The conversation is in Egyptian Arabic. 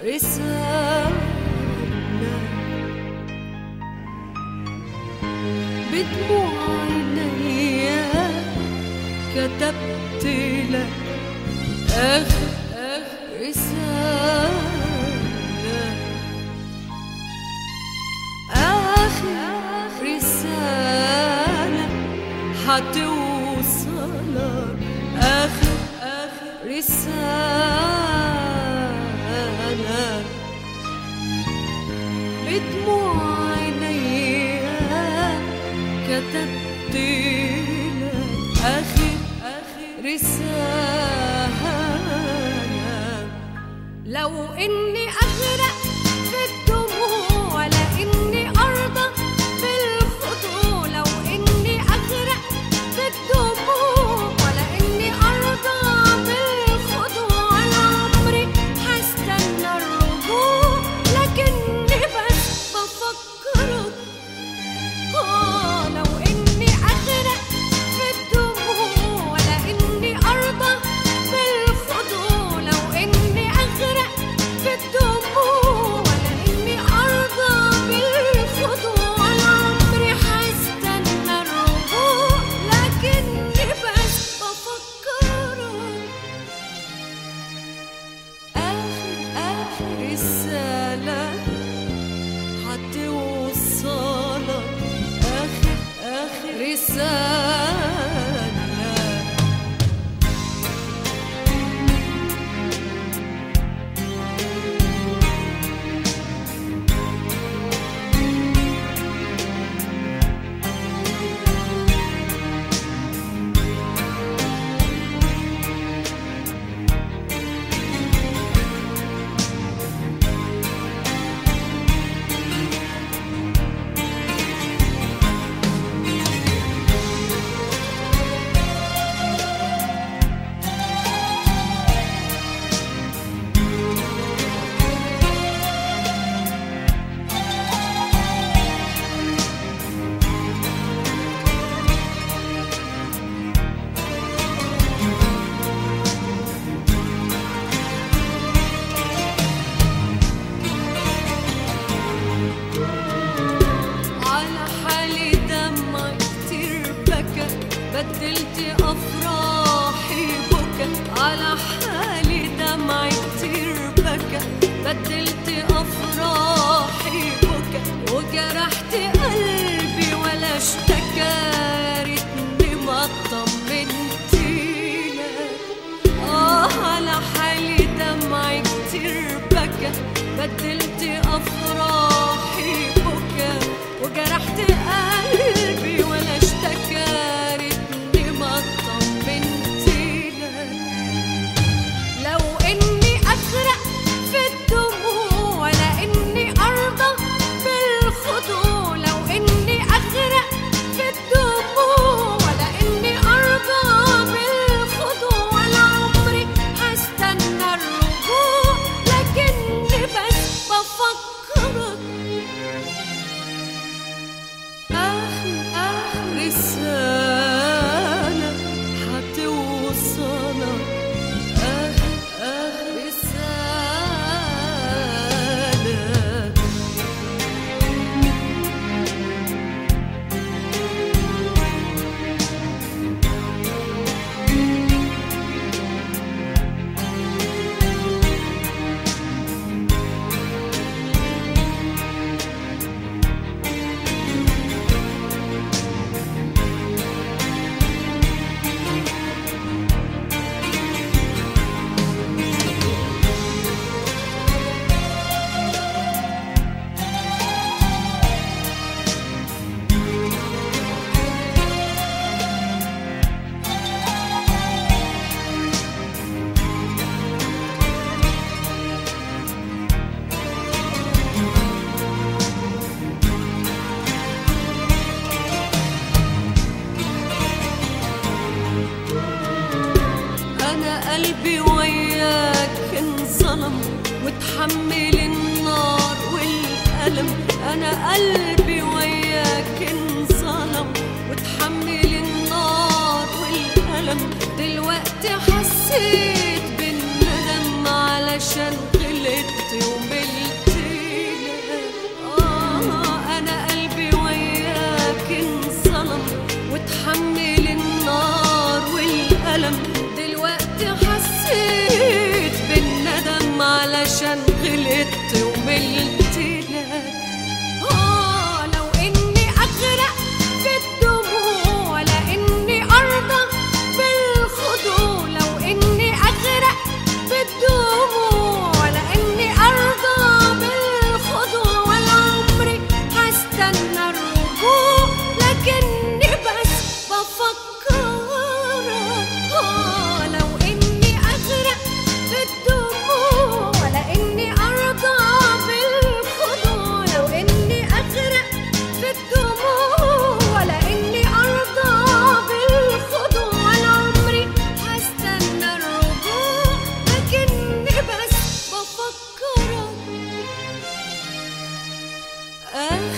رسالة بدموع عينيا كتبت لك آخر آخر رسالة آخر رسالة حتوصلك آخر آخر رسالة بدموع عينيا كتبت لك آخر آخر رسالة لو إني أغرق في الدموع ولا إني أرضى بالخضوع لو إني أغرق في الدموع ولا إني أرضى بالخضوع أنا عمري هستنى الرجوع لكني بس بفكرك آه لو إني أغرق في الدموع ولا إني أرضى بالخضوع لو إني أغرق في الدموع ولا إني أرضى بالخضوع أنا عمري هستنى الرجوع لكني بس بفكرك آخر آخر رسالة هتوصلك آخر آخر رسالة على حالي دمع كتير بكى بدلت أفراحي بكى على حالي دمع كتير بكى بدلت أفراحي بكى وجرحت قلبي ولا اشتكى ريتني ما طمنتيلك آه على حالي دمع كتير بكى بدلت أفراحي بكى وجرحت قلبي ولا اشتكى ريتني ما طمنتيلك لو إني أغرق في الدموع ولا إني أرضى بالخضوع لو إني أغرق في الدموع ولا إني أرضى بالخضوع أنا عمري هستنى الرجوع لكني بس بفكرك آخر آخر رسالة هتوصلك آخر آخر رسالة أنا قلبي وياك انظلم وتحمل النار والألم أنا قلبي وياك انظلم وتحمل النار والألم دلوقتي حسيت بالندم علشان غلطت وملت لك آه أنا قلبي وياك انظلم وتحمل النار والألم دلوقتي حسيت بالندم علشان غلطت وملت لك آه لو إني أغرق في الدموع ولا إني أرضى بالخضوع لو إني أغرق في الدموع ولا إني أرضى بالخضوع ولا عمري هستنى الرجوع لكني بس بفكرك آه لو إني أغرق في الدموع ولا إني أرضى بالخضوع لو إني أغرق في الدموع ولا إني أرضى بالخضوع ولا عمري هستنى الرجوع لكني بس بفكرك